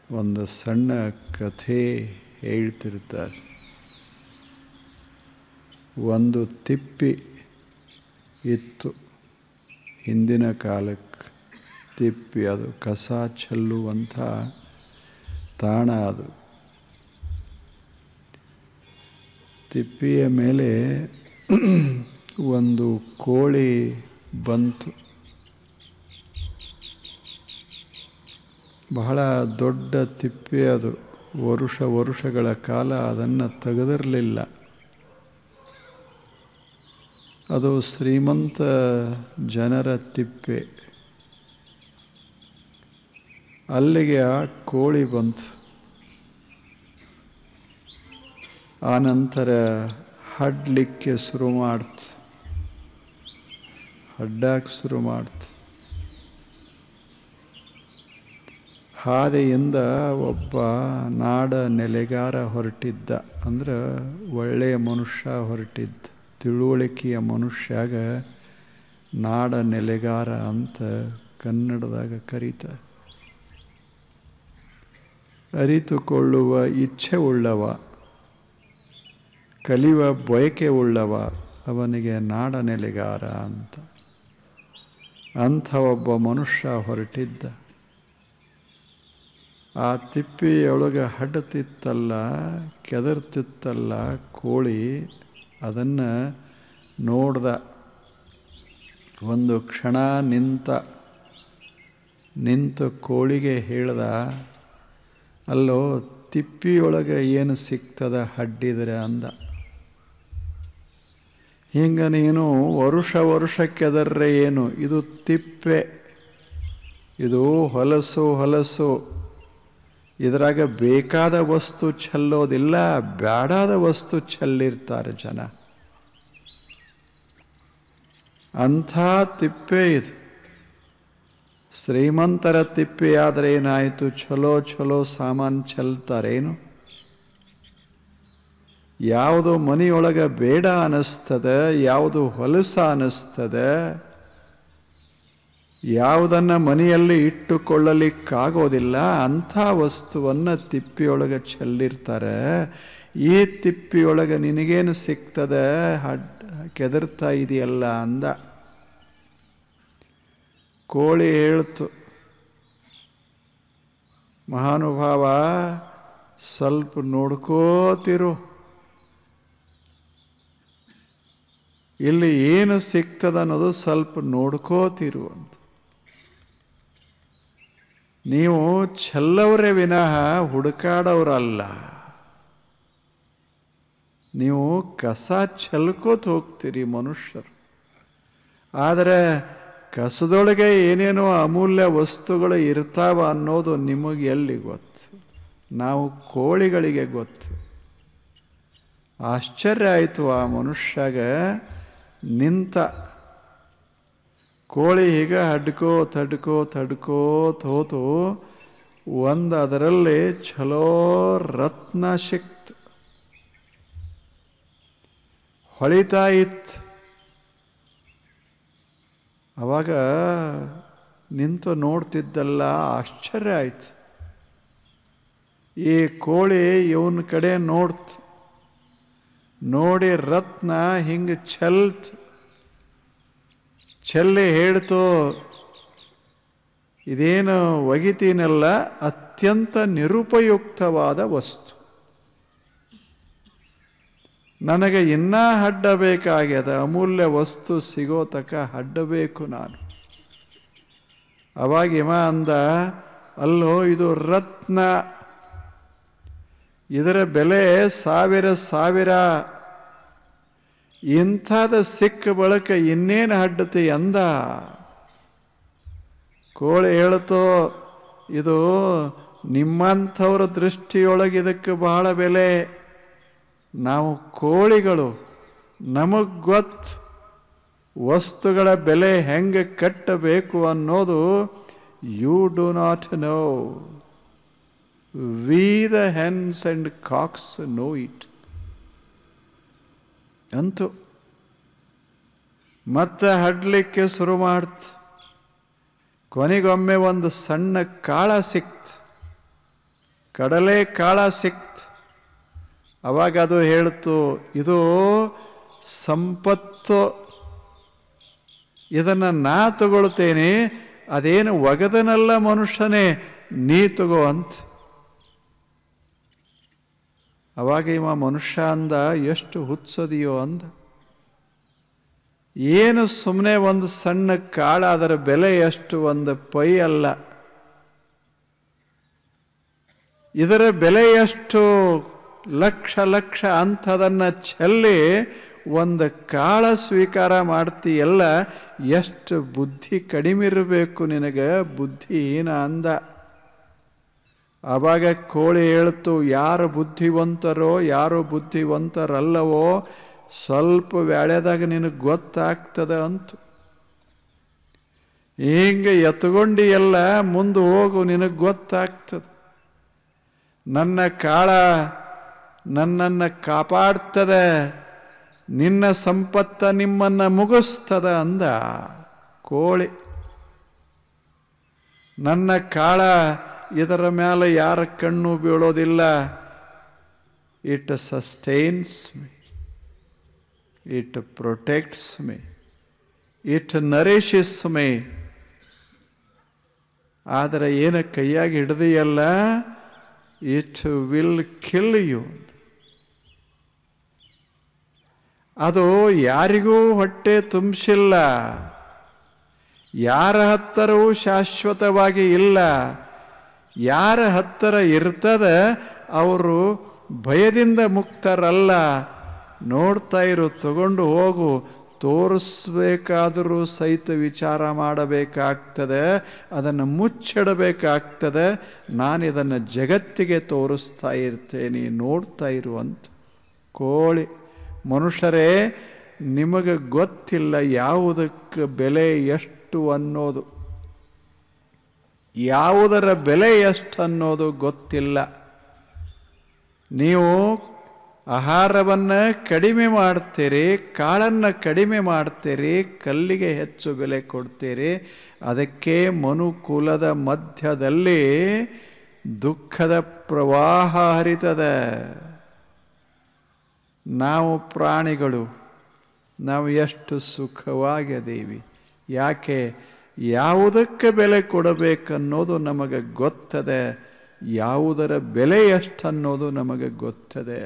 ಒಂದು ಸಣ್ಣ ಕಥೆ ಹೇಳ್ತಿರ್ತಾರೆ ಒಂದು ತಿಪ್ಪಿ ಇತ್ತು ಹಿಂದಿನ ಕಾಲಕ್ಕೆ ತಿಪ್ಪಿ ಅದು ಕಸ ಚೆಲ್ಲುವಂಥ ತಾಣ ಅದು ತಿಪ್ಪಿಯ ಮೇಲೆ ಒಂದು ಕೋಳಿ ಬಂತು ಬಹಳ ದೊಡ್ಡ ತಿಪ್ಪೆ ಅದು ವರುಷ ವರುಷಗಳ ಕಾಲ ಅದನ್ನು ತೆಗೆದಿರಲಿಲ್ಲ ಅದು ಶ್ರೀಮಂತ ಜನರ ತಿಪ್ಪೆ ಅಲ್ಲಿಗೆ ಆ ಕೋಳಿ ಬಂತು ಆನಂತರ ಹಡ್ಲಿಕ್ಕೆ ಶುರು ಮಾಡ್ತು ಹಡ್ಡಕ್ಕೆ ಶುರು ಮಾಡ್ತು ಹಾದಿಯಿಂದ ಒಬ್ಬ ನಾಡ ನೆಲೆಗಾರ ಹೊರಟಿದ್ದ ಅಂದ್ರೆ ಒಳ್ಳೆಯ ಮನುಷ್ಯ ಹೊರಟಿದ್ದ ತಿಳುವಳಿಕೆಯ ಮನುಷ್ಯಾಗ ನಾಡ ನೆಲೆಗಾರ ಅಂತ ಕನ್ನಡದಾಗ ಕರೀತಾರೆ ಅರಿತುಕೊಳ್ಳುವ ಇಚ್ಛೆ ಉಳ್ಳವ ಕಲಿಯುವ ಬಯಕೆ ಉಳ್ಳವ ಅವನಿಗೆ ನಾಡ ನೆಲೆಗಾರ ಅಂತ ಅಂಥ ಒಬ್ಬ ಮನುಷ್ಯ ಹೊರಟಿದ್ದ ಆ ತಿಪ್ಪಿಯೊಳಗೆ ಹಡ್ಡತಿತ್ತಲ್ಲ ಕೆದರ್ತಿತ್ತಲ್ಲ ಕೋಳಿ ಅದನ್ನು ನೋಡ್ದ ಒಂದು ಕ್ಷಣ ನಿಂತ ನಿಂತು ಕೋಳಿಗೆ ಹೇಳ್ದ ಅಲ್ಲೋ ತಿಪ್ಪಿಯೊಳಗೆ ಏನು ಸಿಗ್ತದ ಹಡ್ಡಿದ್ರೆ ಅಂದ ಹಿಂಗೆ ನೀನು ವರುಷ ವರುಷಕ್ಕೆದರ್ರೆ ಏನು ಇದು ತಿಪ್ಪೆ ಇದು ಹೊಲಸು ಹೊಲಸು ಇದರಾಗ ಬೇಕಾದ ವಸ್ತು ಚೆಲ್ಲೋದಿಲ್ಲ ಬ್ಯಾಡಾದ ವಸ್ತು ಚೆಲ್ಲಿರ್ತಾರೆ ಜನ ಅಂಥ ತಿಪ್ಪೆ ಇದು ಶ್ರೀಮಂತರ ತಿಪ್ಪೆ ಆದರೆ ಏನಾಯಿತು ಚಲೋ ಚಲೋ ಸಾಮಾನು ಚೆಲ್ತಾರೇನು ಯಾವುದು ಮನೆಯೊಳಗೆ ಬೇಡ ಅನ್ನಿಸ್ತದೆ ಯಾವುದು ಹೊಲಸ ಅನ್ನಿಸ್ತದೆ ಯಾವುದನ್ನು ಮನೆಯಲ್ಲಿ ಇಟ್ಟುಕೊಳ್ಳಲಿಕ್ಕಾಗೋದಿಲ್ಲ ಅಂಥ ವಸ್ತುವನ್ನು ತಿಪ್ಪಿಯೊಳಗೆ ಚೆಲ್ಲಿರ್ತಾರೆ ಈ ತಿಪ್ಪಿಯೊಳಗೆ ನಿನಗೇನು ಸಿಗ್ತದೆ ಹಡ್ ಕೆದರ್ತಾ ಇದೆಯಲ್ಲ ಅಂದ ಕೋಳಿ ಹೇಳ್ತು ಮಹಾನುಭಾವ ಸ್ವಲ್ಪ ನೋಡ್ಕೋತಿರು ಇಲ್ಲಿ ಏನು ಸಿಗ್ತದ ಅನ್ನೋದು ಸ್ವಲ್ಪ ನೋಡ್ಕೋತಿರು ಅಂತ ನೀವು ಚೆಲ್ಲವರೇ ವಿನಃ ಹುಡುಕಾಡೋರಲ್ಲ ನೀವು ಕಸ ಚೆಲ್ಕೋತ ಹೋಗ್ತೀರಿ ಮನುಷ್ಯರು ಆದರೆ ಕಸದೊಳಗೆ ಏನೇನೋ ಅಮೂಲ್ಯ ವಸ್ತುಗಳು ಇರ್ತಾವ ಅನ್ನೋದು ನಿಮಗೆ ಎಲ್ಲಿ ಗೊತ್ತು ನಾವು ಕೋಳಿಗಳಿಗೆ ಗೊತ್ತು ಆಶ್ಚರ್ಯ ಆಯಿತು ಆ ಮನುಷ್ಯಾಗ ನಿಂತ ಕೋಳಿ ಹೀಗ ಹಡ್ಕೋ ತಡ್ಕೋ ತಡ್ಕೋ ಹೋತು ಒಂದು ಅದರಲ್ಲಿ ಛಲೋ ರತ್ನ ಸಿಕ್ತು ಹೊಳಿತಾ ಇತ್ತು ಅವಾಗ ನಿಂತು ನೋಡ್ತಿದ್ದಲ್ಲ ಆಶ್ಚರ್ಯ ಆಯ್ತು ಈ ಕೋಳಿ ಇವನ ಕಡೆ ನೋಡ್ತು ನೋಡಿ ರತ್ನ ಹಿಂಗೆ ಚೆಲ್ತ್ ಚೆಲ್ಲಿ ಹೇಳ್ತು ಇದೇನು ಒಗಿತೀನಲ್ಲ ಅತ್ಯಂತ ನಿರುಪಯುಕ್ತವಾದ ವಸ್ತು ನನಗೆ ಇನ್ನೂ ಹಡ್ಡ ಬೇಕಾಗ್ಯದ ಅಮೂಲ್ಯ ವಸ್ತು ಸಿಗೋ ತಕ ಹಡ್ಡಬೇಕು ನಾನು ಅವಾಗ ಇವ ಅಂದ ಅಲ್ಲೋ ಇದು ರತ್ನ ಇದರ ಬೆಲೆ ಸಾವಿರ ಸಾವಿರ ಇಂಥದ ಸಿಕ್ಕ ಬಳಕ ಇನ್ನೇನು ಹಡ್ಡತಿ ಅಂದ ಕೋಳಿ ಹೇಳ್ತೋ ಇದು ನಿಮ್ಮಂಥವ್ರ ದೃಷ್ಟಿಯೊಳಗೆ ಇದಕ್ಕೆ ಬಹಳ ಬೆಲೆ ನಾವು ಕೋಳಿಗಳು ನಮಗೆ ಗೊತ್ತು ವಸ್ತುಗಳ ಬೆಲೆ ಹೆಂಗೆ ಕಟ್ಟಬೇಕು ಅನ್ನೋದು you do not know we the hens and cocks know it ಅಂತೂ ಮತ್ತೆ ಹಡ್ಲಿಕ್ಕೆ ಶುರು ಮಾಡ್ತು ಕೊನೆಗೊಮ್ಮೆ ಒಂದು ಸಣ್ಣ ಕಾಳ ಸಿಕ್ತು ಕಡಲೆ ಕಾಳ ಸಿಕ್ತು ಅವಾಗ ಅದು ಹೇಳ್ತು ಇದು ಸಂಪತ್ತು ಇದನ್ನು ನಾ ತಗೊಳ್ತೇನೆ ಅದೇನು ಒಗದನಲ್ಲ ಮನುಷ್ಯನೇ ನೀ ತಗೋ ಅಂತ ಅವಾಗ ಇವ ಮನುಷ್ಯ ಅಂದ ಎಷ್ಟು ಹುಚ್ಚದಿಯೋ ಅಂದ ಏನು ಸುಮ್ಮನೆ ಒಂದು ಸಣ್ಣ ಕಾಳ ಅದರ ಬೆಲೆ ಎಷ್ಟು ಒಂದು ಪೈ ಅಲ್ಲ ಇದರ ಬೆಲೆ ಎಷ್ಟು ಲಕ್ಷ ಲಕ್ಷ ಅಂಥದನ್ನು ಚೆಲ್ಲಿ ಒಂದು ಕಾಳ ಸ್ವೀಕಾರ ಮಾಡ್ತೀಯಲ್ಲ ಎಷ್ಟು ಬುದ್ಧಿ ಕಡಿಮೆ ಇರಬೇಕು ನಿನಗೆ ಬುದ್ಧಿಹೀನ ಅಂದ ಆವಾಗ ಕೋಳಿ ಹೇಳ್ತು ಯಾರು ಬುದ್ಧಿವಂತರೋ ಯಾರು ಬುದ್ಧಿವಂತರಲ್ಲವೋ ಸ್ವಲ್ಪ ವ್ಯಾಳ್ಯದಾಗ ನಿನಗೆ ಗೊತ್ತಾಗ್ತದ ಅಂತು ಹಿಂಗೆ ಎತ್ಕೊಂಡು ಎಲ್ಲ ಮುಂದೆ ಹೋಗು ನಿನಗೆ ಗೊತ್ತಾಗ್ತದೆ ನನ್ನ ಕಾಳ ನನ್ನನ್ನು ಕಾಪಾಡ್ತದೆ ನಿನ್ನ ಸಂಪತ್ತ ನಿಮ್ಮನ್ನು ಮುಗಿಸ್ತದ ಅಂದ ಕೋಳಿ ನನ್ನ ಕಾಳ ಇದರ ಮೇಲೆ ಯಾರ ಕಣ್ಣು ಬೀಳೋದಿಲ್ಲ it sustains me it protects me it nourishes me ಆದರೆ ಏನು ಕೈಯಾಗಿ ಹಿಡ್ದಿಯಲ್ಲ ಇಟ್ ವಿಲ್ ಕಿಲ್ ಯು ಅದು ಯಾರಿಗೂ ಹೊಟ್ಟೆ ತುಂಬಿಸಿಲ್ಲ ಯಾರ ಹತ್ತರವೂ ಶಾಶ್ವತವಾಗಿ ಇಲ್ಲ ಯಾರ ಹತ್ತಿರ ಇರ್ತದ ಅವರು ಭಯದಿಂದ ಮುಕ್ತರಲ್ಲ ನೋಡ್ತಾ ಇರು ತಗೊಂಡು ಹೋಗು ತೋರಿಸ್ಬೇಕಾದರೂ ಸಹಿತ ವಿಚಾರ ಮಾಡಬೇಕಾಗ್ತದೆ ಅದನ್ನು ಮುಚ್ಚಿಡಬೇಕಾಗ್ತದೆ ನಾನು ಇದನ್ನು ಜಗತ್ತಿಗೆ ತೋರಿಸ್ತಾ ಇರ್ತೇನೆ ನೋಡ್ತಾ ಇರುವಂತ ಕೋಳಿ ಮನುಷ್ಯರೇ ನಿಮಗೆ ಗೊತ್ತಿಲ್ಲ ಯಾವುದಕ್ಕೆ ಬೆಲೆ ಎಷ್ಟು ಅನ್ನೋದು ಯಾವುದರ ಬೆಲೆ ಎಷ್ಟು ಅನ್ನೋದು ಗೊತ್ತಿಲ್ಲ ನೀವು ಆಹಾರವನ್ನು ಕಡಿಮೆ ಮಾಡ್ತೀರಿ ಕಾಳನ್ನು ಕಡಿಮೆ ಮಾಡ್ತೀರಿ ಕಲ್ಲಿಗೆ ಹೆಚ್ಚು ಬೆಲೆ ಕೊಡ್ತೀರಿ ಅದಕ್ಕೆ ಮನುಕುಲದ ಮಧ್ಯದಲ್ಲಿ ದುಃಖದ ಪ್ರವಾಹ ಹರಿತದೆ ನಾವು ಪ್ರಾಣಿಗಳು ನಾವು ಎಷ್ಟು ಸುಖವಾಗಿದ್ದೀವಿ ಯಾಕೆ ಯಾವುದಕ್ಕೆ ಬೆಲೆ ಕೊಡಬೇಕನ್ನೋದು ನಮಗೆ ಗೊತ್ತದೆ ಯಾವುದರ ಬೆಲೆ ಎಷ್ಟನ್ನೋದು ನಮಗೆ ಗೊತ್ತದೆ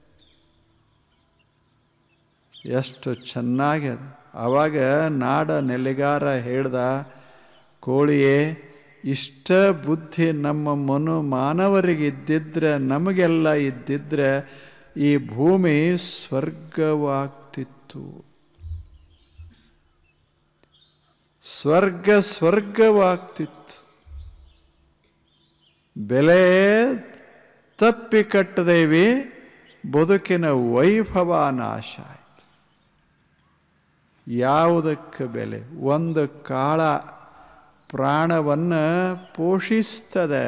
ಎಷ್ಟು ಚೆನ್ನಾಗಿದೆ ಆವಾಗ ನಾಡ ನೆಲೆಗಾರ ಹೇಳ್ದ ಕೋಳಿಯೇ ಇಷ್ಟ ಬುದ್ಧಿ ನಮ್ಮ ಮನು ಮಾನವರಿಗೆ ಇದ್ದಿದ್ರೆ ನಮಗೆಲ್ಲ ಇದ್ದಿದ್ರೆ ಈ ಭೂಮಿ ಸ್ವರ್ಗವಾಗ್ತಿತ್ತು ಸ್ವರ್ಗ ಸ್ವರ್ಗವಾಗ್ತಿತ್ತು ಬೆಲೆ ತಪ್ಪಿ ಕಟ್ಟದೇವಿ ಬದುಕಿನ ವೈಭವ ನಾಶ ಆಯ್ತು ಯಾವುದಕ್ಕೆ ಬೆಲೆ ಒಂದು ಕಾಳ ಪ್ರಾಣವನ್ನು ಪೋಷಿಸ್ತದೆ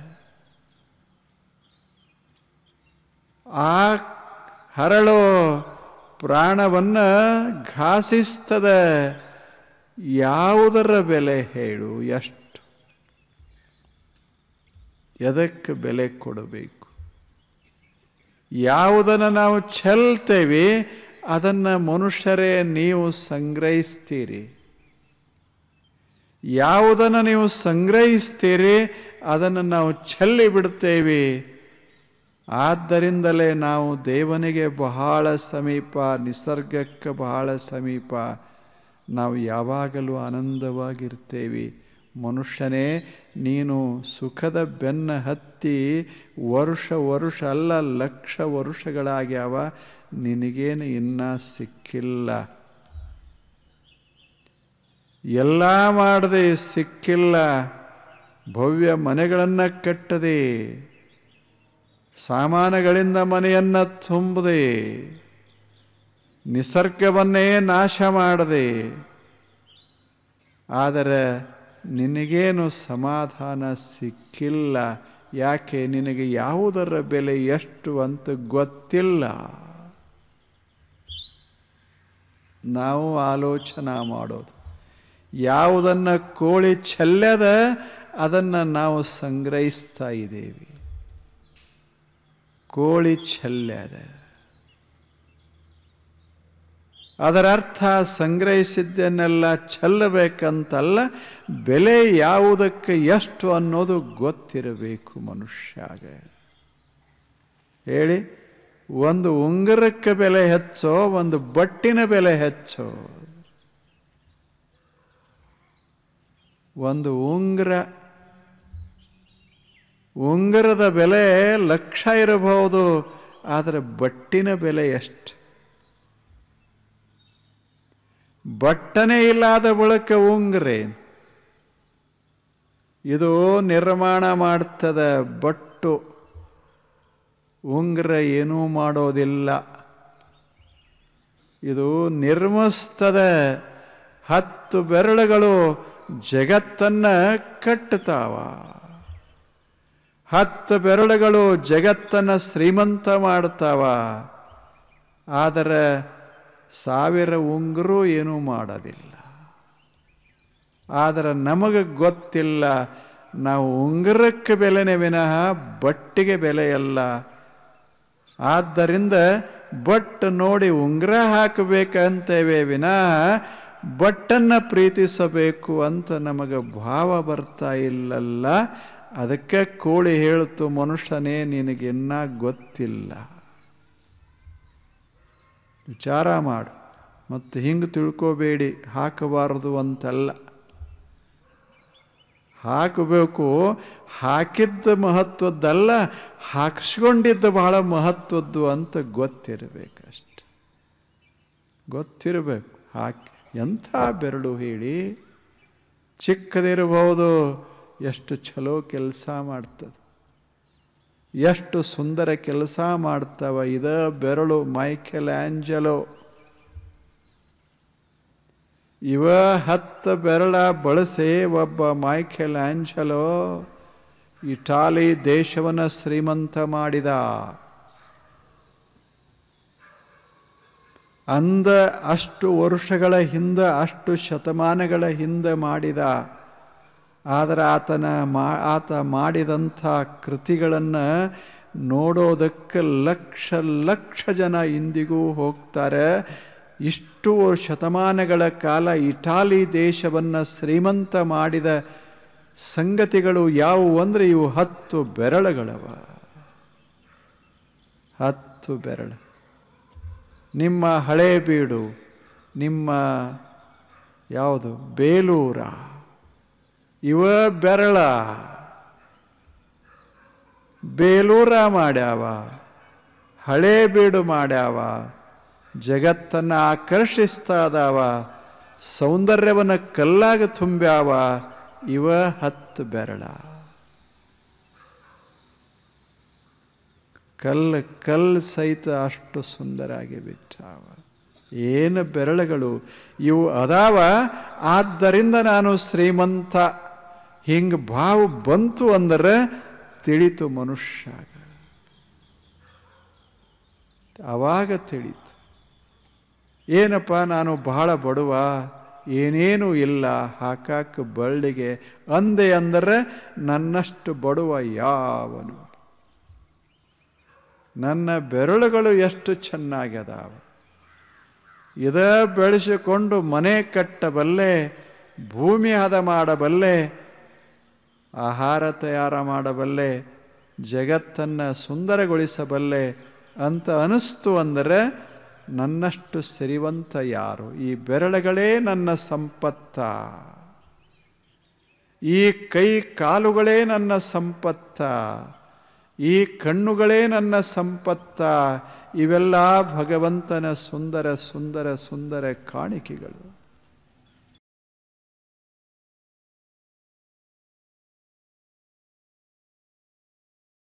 ಆ ಹರಳೋ ಪ್ರಾಣವನ್ನು ಘಾಸಿಸ್ತದೆ ಯಾವುದರ ಬೆಲೆ ಹೇಳು ಎಷ್ಟು ಎದಕ್ಕೆ ಬೆಲೆ ಕೊಡಬೇಕು ಯಾವುದನ್ನು ನಾವು ಚೆಲ್ತೇವೆ ಅದನ್ನು ಮನುಷ್ಯರೇ ನೀವು ಸಂಗ್ರಹಿಸ್ತೀರಿ ಯಾವುದನ್ನು ನೀವು ಸಂಗ್ರಹಿಸ್ತೀರಿ ಅದನ್ನು ನಾವು ಚೆಲ್ಲಿ ಬಿಡ್ತೇವೆ ಆದ್ದರಿಂದಲೇ ನಾವು ದೇವನಿಗೆ ಬಹಳ ಸಮೀಪ ನಿಸರ್ಗಕ್ಕೆ ಬಹಳ ಸಮೀಪ ನಾವು ಯಾವಾಗಲೂ ಆನಂದವಾಗಿರ್ತೇವೆ ಮನುಷ್ಯನೇ ನೀನು ಸುಖದ ಬೆನ್ನ ಹತ್ತಿ ವರ್ಷ ವರ್ಷ ಅಲ್ಲ ಲಕ್ಷ ವರ್ಷಗಳಾಗ್ಯಾವ ನಿನಗೇನು ಇನ್ನೂ ಸಿಕ್ಕಿಲ್ಲ ಎಲ್ಲ ಮಾಡದೆ ಸಿಕ್ಕಿಲ್ಲ ಭವ್ಯ ಮನೆಗಳನ್ನು ಕಟ್ಟದೆ ಸಾಮಾನುಗಳಿಂದ ಮನೆಯನ್ನು ತುಂಬದೆ ನಿಸರ್ಗವನ್ನೇ ನಾಶ ಮಾಡದೆ ಆದರೆ ನಿನಗೇನು ಸಮಾಧಾನ ಸಿಕ್ಕಿಲ್ಲ ಯಾಕೆ ನಿನಗೆ ಯಾವುದರ ಬೆಲೆ ಎಷ್ಟು ಅಂತ ಗೊತ್ತಿಲ್ಲ ನಾವು ಆಲೋಚನಾ ಮಾಡೋದು ಯಾವುದನ್ನು ಕೋಳಿ ಚೆಲ್ಲದ ಅದನ್ನು ನಾವು ಸಂಗ್ರಹಿಸ್ತಾ ಇದ್ದೇವೆ ಕೋಳಿ ಚೆಲ್ಲದ ಅದರ ಅರ್ಥ ಸಂಗ್ರಹಿಸಿದ್ದನ್ನೆಲ್ಲ ಚೆಲ್ಲಬೇಕಂತಲ್ಲ ಬೆಲೆ ಯಾವುದಕ್ಕೆ ಎಷ್ಟು ಅನ್ನೋದು ಗೊತ್ತಿರಬೇಕು ಮನುಷ್ಯಾಗ ಹೇಳಿ ಒಂದು ಉಂಗುರಕ್ಕೆ ಬೆಲೆ ಹೆಚ್ಚೋ ಒಂದು ಬಟ್ಟಿನ ಬೆಲೆ ಹೆಚ್ಚೋ ಒಂದು ಉಂಗುರ ಉಂಗುರದ ಬೆಲೆ ಲಕ್ಷ ಇರಬಹುದು ಆದರೆ ಬಟ್ಟಿನ ಬೆಲೆ ಎಷ್ಟು ಬಟ್ಟನೆ ಇಲ್ಲದ ಬಳಿಕ ಉಂಗ್ರೆ ಇದು ನಿರ್ಮಾಣ ಮಾಡ್ತದ ಬಟ್ಟು ಉಂಗ್ರ ಏನೂ ಮಾಡೋದಿಲ್ಲ ಇದು ನಿರ್ಮಿಸ್ತದ ಹತ್ತು ಬೆರಳುಗಳು ಜಗತ್ತನ್ನು ಕಟ್ಟುತ್ತಾವ ಹತ್ತು ಬೆರಳುಗಳು ಜಗತ್ತನ್ನು ಶ್ರೀಮಂತ ಮಾಡ್ತಾವ ಆದರೆ ಸಾವಿರ ಉಂಗುರು ಏನೂ ಮಾಡೋದಿಲ್ಲ ಆದರೆ ನಮಗೆ ಗೊತ್ತಿಲ್ಲ ನಾವು ಉಂಗುರಕ್ಕೆ ಬೆಲೆನೇ ವಿನಃ ಬಟ್ಟಿಗೆ ಬೆಲೆಯಲ್ಲ ಆದ್ದರಿಂದ ಬಟ್ ನೋಡಿ ಉಂಗುರ ಹಾಕಬೇಕಂತೇವೆ ವಿನಃ ಬಟ್ಟನ್ನು ಪ್ರೀತಿಸಬೇಕು ಅಂತ ನಮಗೆ ಭಾವ ಬರ್ತಾ ಇಲ್ಲಲ್ಲ ಅದಕ್ಕೆ ಕೋಳಿ ಹೇಳ್ತು ಮನುಷ್ಯನೇ ನಿನಗಿನ್ನ ಗೊತ್ತಿಲ್ಲ ವಿಚಾರ ಮಾಡು ಮತ್ತು ಹಿಂಗೆ ತಿಳ್ಕೋಬೇಡಿ ಹಾಕಬಾರದು ಅಂತಲ್ಲ ಹಾಕಬೇಕು ಹಾಕಿದ್ದ ಮಹತ್ವದ್ದಲ್ಲ ಹಾಕಿಸ್ಕೊಂಡಿದ್ದ ಬಹಳ ಮಹತ್ವದ್ದು ಅಂತ ಗೊತ್ತಿರಬೇಕಷ್ಟೆ ಗೊತ್ತಿರಬೇಕು ಹಾಕಿ ಎಂಥ ಬೆರಳು ಹೇಳಿ ಚಿಕ್ಕದಿರಬಹುದು ಎಷ್ಟು ಚಲೋ ಕೆಲಸ ಮಾಡ್ತದೆ ಎಷ್ಟು ಸುಂದರ ಕೆಲಸ ಮಾಡ್ತಾವ ಇದ ಬೆರಳು ಮೈಕೆಲ್ ಆಂಜಲೋ ಇವ ಹತ್ತು ಬೆರಳ ಬಳಸಿ ಒಬ್ಬ ಮೈಕೆಲ್ ಆಂಜಲೋ ಇಟಾಲಿ ದೇಶವನ್ನು ಶ್ರೀಮಂತ ಮಾಡಿದ ಅಂದ ಅಷ್ಟು ವರ್ಷಗಳ ಹಿಂದೆ ಅಷ್ಟು ಶತಮಾನಗಳ ಹಿಂದೆ ಮಾಡಿದ ಆದರೆ ಆತನ ಮಾ ಆತ ಮಾಡಿದಂಥ ಕೃತಿಗಳನ್ನು ನೋಡೋದಕ್ಕೆ ಲಕ್ಷ ಲಕ್ಷ ಜನ ಇಂದಿಗೂ ಹೋಗ್ತಾರೆ ಇಷ್ಟು ಶತಮಾನಗಳ ಕಾಲ ಇಟಾಲಿ ದೇಶವನ್ನು ಶ್ರೀಮಂತ ಮಾಡಿದ ಸಂಗತಿಗಳು ಯಾವುವು ಅಂದರೆ ಇವು ಹತ್ತು ಬೆರಳುಗಳವ ಹತ್ತು ಬೆರಳು ನಿಮ್ಮ ಹಳೆ ಬೀಡು ನಿಮ್ಮ ಯಾವುದು ಬೇಲೂರ ಇವ ಬೆರಳ ಬೇಲೂರ ಮಾಡ್ಯಾವ ಹಳೆ ಬೀಡು ಮಾಡ್ಯಾವ ಜಗತ್ತನ್ನು ಆಕರ್ಷಿಸ್ತಾ ಅದಾವ ಸೌಂದರ್ಯವನ್ನು ಕಲ್ಲಾಗ ತುಂಬ್ಯಾವ ಇವ ಹತ್ತು ಬೆರಳ ಕಲ್ಲು ಕಲ್ಲು ಸಹಿತ ಅಷ್ಟು ಸುಂದರಾಗಿ ಬಿಟ್ಟಾವ ಏನು ಬೆರಳುಗಳು ಇವು ಅದಾವ ಆದ್ದರಿಂದ ನಾನು ಶ್ರೀಮಂತ ಹಿಂಗೆ ಭಾವ ಬಂತು ಅಂದರೆ ತಿಳಿತು ಮನುಷ್ಯಾಗ ಅವಾಗ ತಿಳಿತು ಏನಪ್ಪ ನಾನು ಬಹಳ ಬಡವ ಏನೇನೂ ಇಲ್ಲ ಹಾಕಾಕ ಬಳ್ಳಿಗೆ ಅಂದೆ ಅಂದರೆ ನನ್ನಷ್ಟು ಬಡವ ಯಾವನು ನನ್ನ ಬೆರಳುಗಳು ಎಷ್ಟು ಚೆನ್ನಾಗ್ಯದಾವ ಇದ ಬೆಳೆಸಿಕೊಂಡು ಮನೆ ಕಟ್ಟಬಲ್ಲೆ ಭೂಮಿ ಹದ ಮಾಡಬಲ್ಲೆ ಆಹಾರ ತಯಾರ ಮಾಡಬಲ್ಲೆ ಜಗತ್ತನ್ನು ಸುಂದರಗೊಳಿಸಬಲ್ಲೆ ಅಂತ ಅನಿಸ್ತು ಅಂದರೆ ನನ್ನಷ್ಟು ಸಿರಿವಂತ ಯಾರು ಈ ಬೆರಳುಗಳೇ ನನ್ನ ಸಂಪತ್ತ ಈ ಕೈ ಕಾಲುಗಳೇ ನನ್ನ ಸಂಪತ್ತ ಈ ಕಣ್ಣುಗಳೇ ನನ್ನ ಸಂಪತ್ತ ಇವೆಲ್ಲ ಭಗವಂತನ ಸುಂದರ ಸುಂದರ ಸುಂದರ ಕಾಣಿಕೆಗಳು